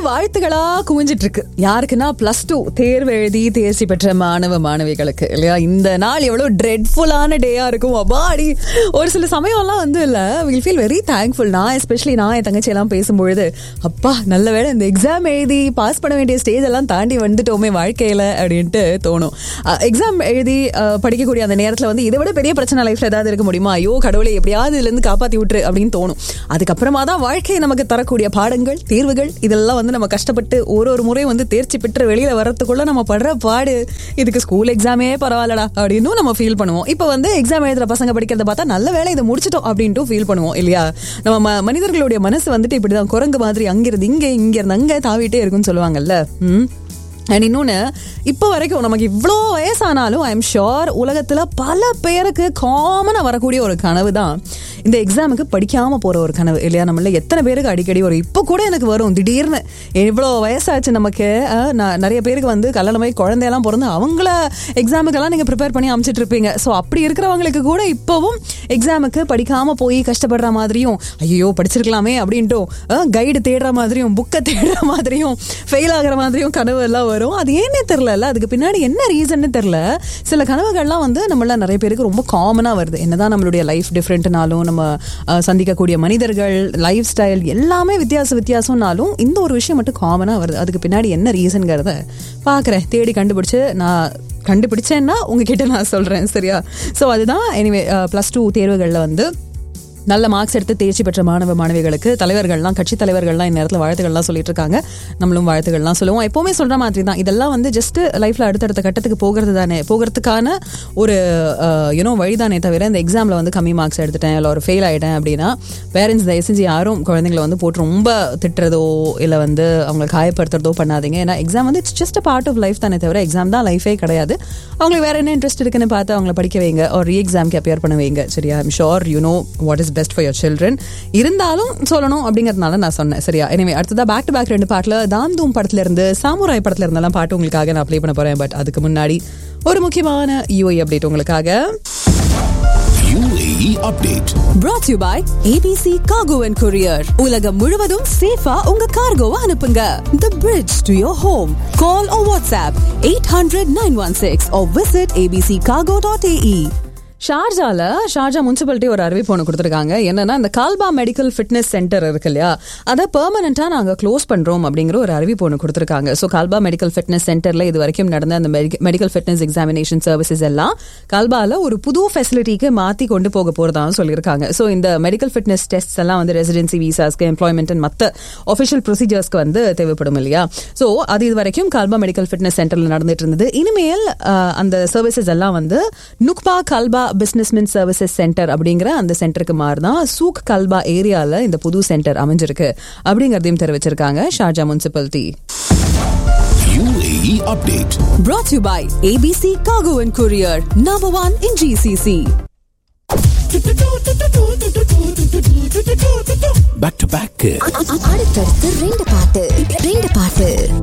வாழ்த்துகளா குவிஞ்சிட்டு இருக்கு யாருக்குன்னா plus two தேர்வு எழுதி தேர்ச்சி பெற்ற மாணவ மாணவிகளுக்கு இல்லையா இந்த நாள் எவ்வளவு ட்ரெட்ஃபுல்லான டேயா இருக்கும் அபாடி ஒரு சில சமயம்லாம் வந்து இல்ல வில் ஃபீல் வெரி தேங்க்ஃபுல் நான் எஸ்பெஷலி நான் என் தங்கச்சி எல்லாம் பேசும்பொழுது அப்பா நல்ல வேளை இந்த எக்ஸாம் எழுதி பாஸ் பண்ண வேண்டிய ஸ்டேஜ் எல்லாம் தாண்டி வந்துட்டோமே வாழ்க்கையில அப்படின்ட்டு தோணும் எக்ஸாம் எழுதி அஹ், படிக்கக்கூடிய அந்த நேரத்துல வந்து இதை விட பெரிய பிரச்சனை லைஃப்ல ஏதாவது இருக்க முடியுமா ஐயோ கடவுளை எப்படியாவது இதுல இருந்து காப்பாத்தி விட்டுரு அப்படின்னு தோணும் அதுக்கப்புறமா தான் வாழ்க்கை நமக்கு தரக்கூடிய பாடங்கள் தீர்வுகள் இதெல்லாம் வந்து நம்ம கஷ்டப்பட்டு ஒரு ஒரு முறை வந்து தேர்ச்சி பெற்று வெளியில வர்றதுக்குள்ள நம்ம படுற பாடு இதுக்கு ஸ்கூல் எக்ஸாமே பரவாயில்லடா அப்படின்னு நம்ம ஃபீல் பண்ணுவோம் இப்போ வந்து எக்ஸாம் எழுதுற பசங்க படிக்கிறத பார்த்தா நல்ல வேளை இதை முடிச்சிட்டோம் அப்படின்ட்டு ஃபீல் பண்ணுவோம் இல்லையா நம்ம ம- மனிதர்களுடைய மனசு வந்துட்டு இப்படிதான் குரங்கு மாதிரி அங்கிருந்து இங்க இங்க இருந்து அங்க தாவிட்டே இருக்குன்னு சொல்லுவாங்கல்ல ம் அண்ட் இன்னொன்று இப்போ வரைக்கும் நமக்கு இவ்வளோ வயசானாலும் ஐ எம் ஷோர் உலகத்தில் பல பேருக்கு காமனாக வரக்கூடிய ஒரு கனவு தான் இந்த எக்ஸாமுக்கு படிக்காமல் போகிற ஒரு கனவு இல்லையா நம்மள எத்தனை பேருக்கு அடிக்கடி வரும் இப்போ கூட எனக்கு வரும் திடீர்னு இவ்வளோ வயசாச்சு நமக்கு அஹ், நான் நிறைய பேருக்கு வந்து கல்யாணமாய் குழந்தையெல்லாம் பிறந்து அவங்கள எக்ஸாமுக்கெல்லாம் நீங்கள் ப்ரிப்பேர் பண்ணி அமைச்சிட்டு இருப்பீங்க ஸோ அப்படி இருக்கிறவங்களுக்கு கூட இப்போவும் எக்ஸாமுக்கு படிக்காமல் போய் கஷ்டப்படுற மாதிரியும் ஐயோ படிச்சிருக்கலாமே அப்படின்ட்டும் கைடு தேடுற மாதிரியும் புக்கை தேடுற மாதிரியும் ஃபெயில் ஆகுற மாதிரியும் கனவு எல்லாம் வரும் அது ஏன்னே தெரில அதுக்கு பின்னாடி என்ன ரீசன்னு தெரில சில கனவுகள்லாம் வந்து நம்மள நிறைய பேருக்கு ரொம்ப காமனாக வருது என்னதான் நம்மளுடைய லைஃப் டிஃப்ரெண்ட்னாலும் நம்ம அஹ், சந்திக்கக்கூடிய மனிதர்கள் லைஃப் ஸ்டைல் எல்லாமே வித்தியாச வித்தியாசம்னாலும் இந்த ஒரு விஷயம் மட்டும் காமனாக வருது அதுக்கு பின்னாடி என்ன ரீசன்கிறத பார்க்குறேன் தேடி கண்டுபிடிச்சு நான் கண்டுபிடிச்சேன்னா உங்ககிட்ட நான் சொல்கிறேன் சரியா ஸோ அதுதான் எனிவே ப்ளஸ் டூ தேர்வுகளில் வந்து நல்ல மார்க்ஸ் எடுத்து தேர்ச்சி பெற்ற மாணவ மாணவிகளுக்கு தலைவர்கள்லாம் கட்சி தலைவர்கள்லாம் இந்த நேரத்தில் வாழ்த்துக்கள்லாம் சொல்லிட்டு இருக்காங்க நம்மளும் வாழ்த்துக்கள்லாம் சொல்லுவோம் எப்பவுமே சொல்ற மாதிரி தான் இதெல்லாம் வந்து ஜஸ்ட் லைஃப்ல அடுத்தடுத்த கட்டத்துக்கு போகிறது தானே போகிறதுக்கான ஒரு யூனோ வழிதானே தவிர இந்த எக்ஸாம்ல வந்து கம்மி மார்க்ஸ் எடுத்துட்டேன் இல்லை ஒரு ஃபெயில் ஆயிட்டேன் அப்படின்னா பேரண்ட்ஸ் தயவு செஞ்சு யாரும் குழந்தைங்களை வந்து போட்டு ரொம்ப திட்டுறதோ இல்லை வந்து அவங்களை காயப்படுத்துறதோ பண்ணாதீங்க ஏன்னா எக்ஸாம் வந்து it's just part of life தானே தவிர எக்ஸாம் தான் லைஃபே கிடையாது அவங்களுக்கு வேற என்ன இன்ட்ரெஸ்ட் இருக்குன்னு பார்த்து அவங்கள படிக்க வைங்க ஒரு ரீ எக்ஸாம்க்கு அப்பியர் பண்ண வைங்க சரியா I'm sure you know what is best for your children இருந்தாலும் சொல்லணும் அப்படிங்கிறதுனால நான் சொன்னேன் சரியா எனவே அடுத்ததா பேக் டு பேக் ரெண்டு பாட்டில் தாம் தூம் படத்துல இருந்து சாமுராய் படத்துல இருந்தெல்லாம் பாட்டு உங்களுக்காக நான் ப்ளே பண்ண போறேன் பட் அதுக்கு முன்னாடி ஒரு முக்கியமான யூஐ அப்டேட் உங்களுக்காக UAE update. brought to you by ABC Cargo and Courier. உலகம் முழுவதும் சேஃபா உங்க கார்கோவை அனுப்புங்க. The bridge to your home. Call or WhatsApp 800-916 or visit abccargo.ae. ஷார்ஜால ஷார்ஜா முனிசிபாலிட்டி ஒரு அறிவிப்பு ஒன்று கொடுத்துருக்காங்க என்னன்னா இந்த கால்பா மெடிக்கல் ஃபிட்னஸ் சென்டர் இருக்கு இல்லையா அதை பெர்மனண்டா நாங்க க்ளோஸ் பண்றோம் அப்படிங்கிற ஒரு அறிவிப்பு ஒன்று கொடுத்துருக்காங்க ஸோ கால்பா மெடிக்கல் ஃபிட்னஸ் சென்டர்ல இது வரைக்கும் நடந்த அந்த மெடிக்கல் ஃபிட்னஸ் எக்ஸாமினேஷன் சர்வீசஸ் எல்லாம் கால்பால ஒரு புது ஃபெசிலிட்டிக்கு மாத்தி கொண்டு போக போறதான்னு சொல்லியிருக்காங்க ஸோ இந்த மெடிக்கல் ஃபிட்னஸ் டெஸ்ட் எல்லாம் வந்து ரெசிடென்சி விசாஸ்க்கு எம்ப்ளாய்மெண்ட் மற்ற ஒஃபிஷியல் ப்ரொசீஜர்ஸ்க்கு வந்து தேவைப்படும் இல்லையா ஸோ அது இது வரைக்கும் கால்பா மெடிக்கல் ஃபிட்னஸ் சென்டர்ல நடந்துட்டு இருந்தது இனிமேல் அஹ், அந்த சர்வீசஸ் எல்லாம் வந்து நுக்பா கல்பா பிசினஸ்மென் சர்வீசஸ் சென்டர் அப்படிங்கிற அந்த சென்டருக்கு மாறுதான் சூக் கல்பா ஏரியால இந்த புது சென்டர் அமைஞ்சிருக்கு அப்படிங்கறதையும் தெரிவிச்சிருக்காங்க Sharjah municipality UAE update. Brought to you by ABC Cargo and Courier. Number one in GCC. Back to back. அடுத்தடுத்து ரெண்டு பாட்டு ரெண்டு பாட்டு